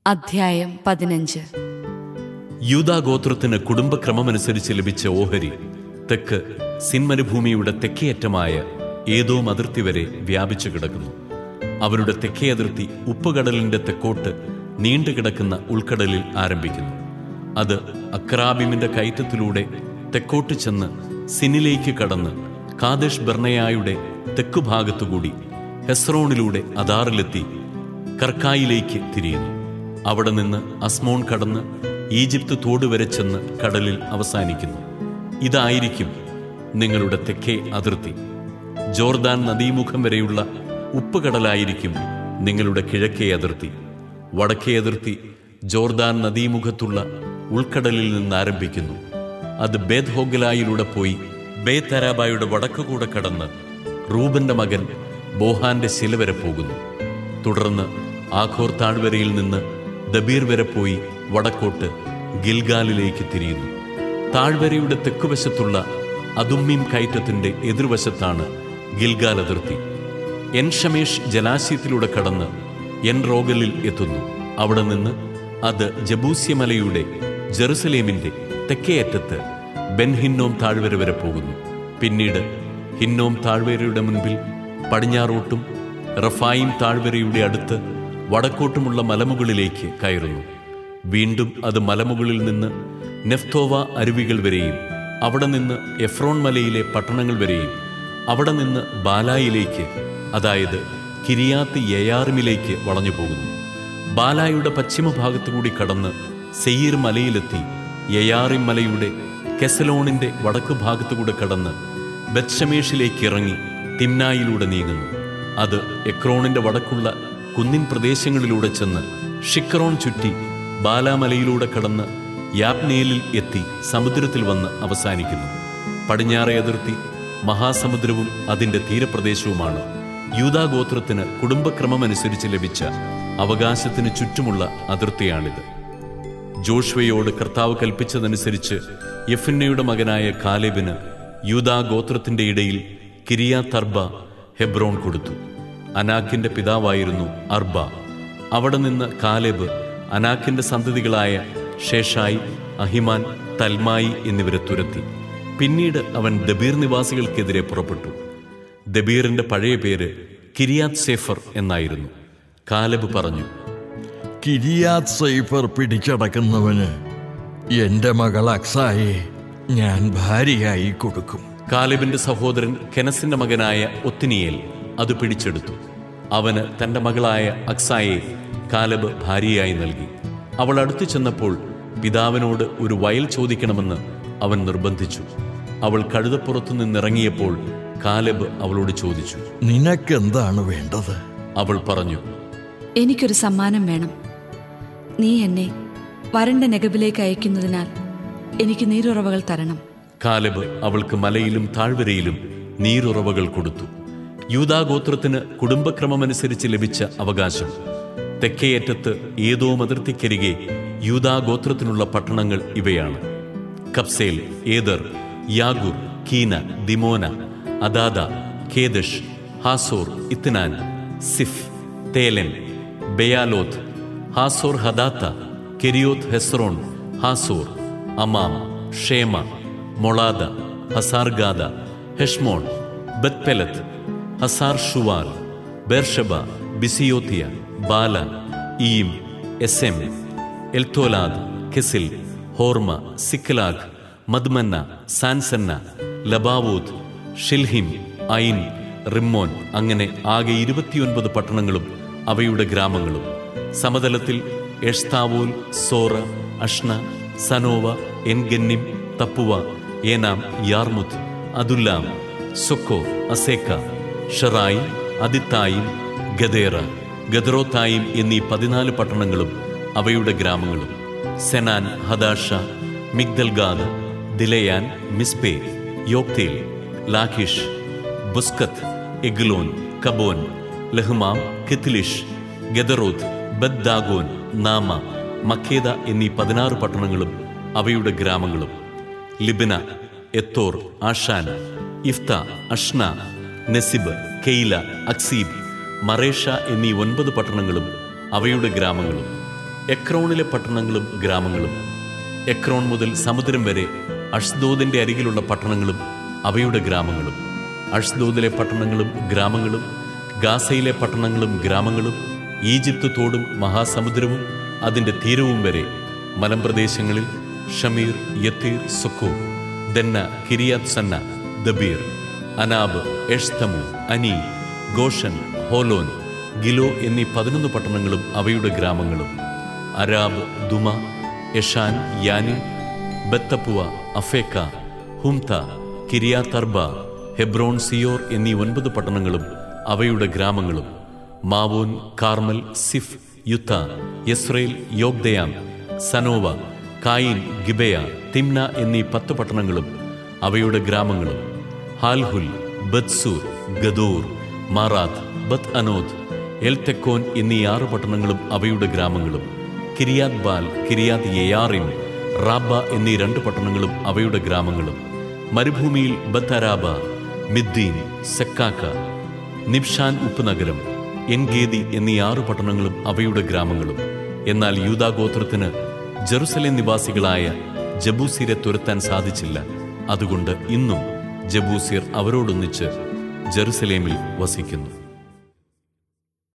അധ്യായം പതിനഞ്ച് യൂതാഗോത്രത്തിന് കുടുംബക്രമമനുസരിച്ച് ലഭിച്ച ഓഹരി തെക്ക് സിൻമരുഭൂമിയുടെ തെക്കേയറ്റമായ ഏതോ അതിർത്തി വരെ വ്യാപിച്ചു കിടക്കുന്നു അവരുടെ തെക്കേ അതിർത്തി ഉപ്പുകടലിന്റെ തെക്കോട്ട് നീണ്ടുകിടക്കുന്ന ഉൾക്കടലിൽ ആരംഭിക്കുന്നു അത് അക്രാബിമിന്റെ കയറ്റത്തിലൂടെ തെക്കോട്ട് ചെന്ന് സിനിലേക്ക് കടന്ന് കാദേശ് ബർണയായുടെ തെക്കുഭാഗത്തുകൂടി ഹെസ്രോണിലൂടെ അദാറിലെത്തി കർക്കായിലേക്ക് തിരിയുന്നു അവിടെ നിന്ന് അസ്മോൺ കടന്ന് ഈജിപ്ത് തോട് വരെ ചെന്ന് കടലിൽ അവസാനിക്കുന്നു ഇതായിരിക്കും നിങ്ങളുടെ തെക്കേ അതിർത്തി ജോർദാൻ നദീമുഖം വരെയുള്ള ഉപ്പുകടലായിരിക്കും നിങ്ങളുടെ കിഴക്കേ അതിർത്തി വടക്കേ അതിർത്തി ജോർദാൻ നദീമുഖത്തുള്ള ഉൾക്കടലിൽ നിന്ന് ആരംഭിക്കുന്നു അത് ബേത് ഹോഗലായിലൂടെ പോയി ബേത്തരാബായുടെ വടക്കുകൂടെ കടന്ന് റൂബന്റെ മകൻ ബോഹാന്റെ ശില വരെ പോകുന്നു തുടർന്ന് ആഖോർ താഴ്വരയിൽ നിന്ന് ദബീർ വരെ പോയി വടക്കോട്ട് ഗിൽഗാലിലേക്ക് തിരിയുന്നു താഴ്വരയുടെ തെക്കുവശത്തുള്ള അതുമ്മീം കയറ്റത്തിന്റെ എതിർവശത്താണ് ഗിൽഗാൽ അതിർത്തി എൻ ഷമേഷ് ജലാശയത്തിലൂടെ കടന്ന് എൻ റോഗലിൽ എത്തുന്നു അവിടെ നിന്ന് അത് ജബൂസ്യമലയുടെ ജെറുസലേമിന്റെ തെക്കേയറ്റത്ത് ബെൻഹിന്നോം താഴ്വര വരെ പോകുന്നു പിന്നീട് ഹിന്നോം താഴ്വരയുടെ മുൻപിൽ പടിഞ്ഞാറോട്ടും റഫായിം താഴ്വരയുടെ അടുത്ത് വടക്കോട്ടുമുള്ള മലമുകളിലേക്ക് കയറുന്നു വീണ്ടും അത് മലമുകളിൽ നിന്ന് നെഫ്തോവ അരുവികൾ വരെയും അവിടെ നിന്ന് എഫ്രോൺ മലയിലെ പട്ടണങ്ങൾ വരെയും അവിടെ നിന്ന് ബാലായിലേക്ക് അതായത് കിരിയാത്ത് യയാറിമിലേക്ക് വളഞ്ഞു പോകുന്നു ബാലായുടെ പശ്ചിമഭാഗത്തുകൂടി കടന്ന് സെയ്യീർ മലയിലെത്തി യയാറിം മലയുടെ കെസലോണിന്റെ വടക്കു ഭാഗത്തുകൂടെ കടന്ന് ബത്ഷമേഷിലേക്ക് ഇറങ്ങി തിമ്നായിലൂടെ നീങ്ങുന്നു അത് എക്രോണിന്റെ വടക്കുള്ള കുന്നിൻ പ്രദേശങ്ങളിലൂടെ ചെന്ന് ഷിക്കറോൺ ചുറ്റി ബാലാമലയിലൂടെ കടന്ന് യാപ്നേലിൽ എത്തി സമുദ്രത്തിൽ വന്ന് അവസാനിക്കുന്നു പടിഞ്ഞാറേ അതിർത്തി മഹാസമുദ്രവും അതിന്റെ തീരപ്രദേശവുമാണ് യൂതാഗോത്രത്തിന് കുടുംബക്രമമനുസരിച്ച് ലഭിച്ച അവകാശത്തിന് ചുറ്റുമുള്ള അതിർത്തിയാണിത് ജോഷ്വയോട് കർത്താവ് കൽപ്പിച്ചതനുസരിച്ച് യഫുന്നയുടെ മകനായ കാലേബിന് യൂദാ ഗോത്രത്തിന്റെ ഇടയിൽ കിരിയാത്തർബ ഹെബ്രോൺ കൊടുത്തു അനാക്കിന്റെ പിതാവായിരുന്നു അർബ അവിടെ നിന്ന് കാലേബ് അനാക്കിന്റെ സന്തതികളായ ഷേഷായി അഹിമാൻ തൽമായി എന്നിവരെ തുരത്തി പിന്നീട് അവൻ ദബീർ നിവാസികൾക്കെതിരെ പുറപ്പെട്ടു ദബീറിന്റെ പഴയ പേര് കിരിയാത് സേഫർ എന്നായിരുന്നു കാലബ് പറഞ്ഞു കിരിയാത് സൈഫർ പിടിച്ചടക്കുന്നവന് എന്റെ മകൾ അക്സായെ ഞാൻ ഭാര്യയായി കൊടുക്കും കാലിബിന്റെ സഹോദരൻ കെനസിന്റെ മകനായ ഒത്തിനിയേൽ അത് പിടിച്ചെടുത്തു അവന് തന്റെ മകളായ അക്സായെ കാലബ് ഭാര്യയായി നൽകി അവൾ അടുത്തു ചെന്നപ്പോൾ പിതാവിനോട് ഒരു വയൽ ചോദിക്കണമെന്ന് അവൻ നിർബന്ധിച്ചു അവൾ കഴുതപ്പുറത്തു നിന്നിറങ്ങിയപ്പോൾ കാലബ് അവളോട് ചോദിച്ചു നിനക്കെന്താണ് വേണ്ടത് അവൾ പറഞ്ഞു എനിക്കൊരു സമ്മാനം വേണം നീ എന്നെ വരണ്ട നെഗബിലേക്ക് അയക്കുന്നതിനാൽ എനിക്ക് നീരുറവകൾ തരണം കാലബ് അവൾക്ക് മലയിലും താഴ്വരയിലും നീരുറവകൾ കൊടുത്തു യൂതാഗോത്രത്തിന് കുടുംബക്രമമനുസരിച്ച് ലഭിച്ച അവകാശം തെക്കേയറ്റത്ത് ഏതോ അതിർത്തിക്കരികെ യൂതാഗോത്രത്തിനുള്ള പട്ടണങ്ങൾ ഇവയാണ് Kabzeel Eder Jagur Kinah Dimonah Adadah Kedesh Hazor Ithnan Ziph Telem Bealoth Hazor Hadattah Kerioth Hezron Hazor Amam Shema Moladah Hazargaddah Heshmon Bethpelet Hazar Shual Beersheba Biziothiah Baalah Iim Ezem Eltolad Chesil Hormah Ziklag Madmannah Sansannah Lebaoth Shilhim Ain Rimmon അങ്ങനെ ആകെ ഇരുപത്തിയൊൻപത് പട്ടണങ്ങളും അവയുടെ ഗ്രാമങ്ങളും സമതലത്തിൽ എഷ്താവൂൽ സോറ അഷ്ന സനോവ എൻഗന്നിം തപ്പുവ ഏനാം യാർമുത്ത് അതുല്ലാം സൊക്കോ അസേക്ക ഷറായി അതിത്തായും ഗദേറ ഗദറോത്തായും എന്നീ പതിനാല് പട്ടണങ്ങളും അവയുടെ ഗ്രാമങ്ങളും സെനാൻ ഹദാഷ മിഗ്ദൽഗാദ് ദിലയാൻ മിസ്പേ യോക്തേൽ ലാഖിഷ് ബുസ്കത്ത് എഗ്ലോൻ കബോൻ ലഹ്മാം കിത്ലിഷ് ഗദറോത്ത് ബദ്ദാഗോൻ നാമ മക്കേദ എന്നീ പതിനാറ് പട്ടണങ്ങളും അവയുടെ ഗ്രാമങ്ങളും ലിബന എത്തോർ ആഷാൻ ഇഫ്ത അഷ്ന നെസിബ് കെയ്ല അക്സീബ് മറേഷ എന്നീ ഒൻപത് പട്ടണങ്ങളും അവയുടെ ഗ്രാമങ്ങളും എക്രോണിലെ പട്ടണങ്ങളും ഗ്രാമങ്ങളും എക്രോൺ മുതൽ സമുദ്രം വരെ അഷ്ദോദിന്റെ അരികിലുള്ള പട്ടണങ്ങളും അവയുടെ ഗ്രാമങ്ങളും അഷ്ദോദിലെ പട്ടണങ്ങളും ഗ്രാമങ്ങളും ഗാസയിലെ പട്ടണങ്ങളും ഗ്രാമങ്ങളും ഈജിപ്ത് തോടും മഹാസമുദ്രവും അതിന്റെ തീരവും വരെ മലമ്പ്രദേശങ്ങളിൽ Shamir Jattir Socoh Dannah Kiriath Sannah Debir Anab Eshtemoa Anim Goshen Holon Giloh എന്നീ പതിനൊന്ന് പട്ടണങ്ങളും അവയുടെ ഗ്രാമങ്ങളും അരാബ് ദുമ യഷാൻ യാനി ബത്തപ്പുവ അഫേക്ക ഹുംത കിരിയാതർബ ഹെബ്രോൺ സിയോർ എന്നീ ഒൻപത് പട്ടണങ്ങളും അവയുടെ ഗ്രാമങ്ങളും മാവോൻ കാർമൽ സിഫ് യുത്ത യസ്രേൽ യോഗ്ദയാം സനോവ കായിൻ ഗിബയ തിംന എന്നീ പത്ത് പട്ടണങ്ങളും അവയുടെ ഗ്രാമങ്ങളും ഹാൽഹുൽ ബത്സൂർ ഗദൂർ മാറാത്ത് ബത് അനോദ് എൽ തെക്കോൻ എന്നീ ആറ് പട്ടണങ്ങളും അവയുടെ ഗ്രാമങ്ങളും കിരിയാത് ബാൽ കിരിയാത് യയാറിം റാബ എന്നീ രണ്ട് പട്ടണങ്ങളും അവയുടെ ഗ്രാമങ്ങളും മരുഭൂമിയിൽ ബത്തരാബ മിദ്ദീൻ സെക്കാക്ക നിബ്ഷാൻ ഉപനഗരം എൻഗേദി എന്നീ ആറ് പട്ടണങ്ങളും അവയുടെ ഗ്രാമങ്ങളും എന്നാൽ യൂദാഗോത്രത്തിന് ജെറുസലേം നിവാസികളായ ജബൂസിരെ തുരത്താൻ സാധിച്ചില്ല അതുകൊണ്ട് ഇന്നും ജബൂസിയർ അവരോടൊന്നിച്ച് ജെറുസലേമിൽ വസിക്കുന്നു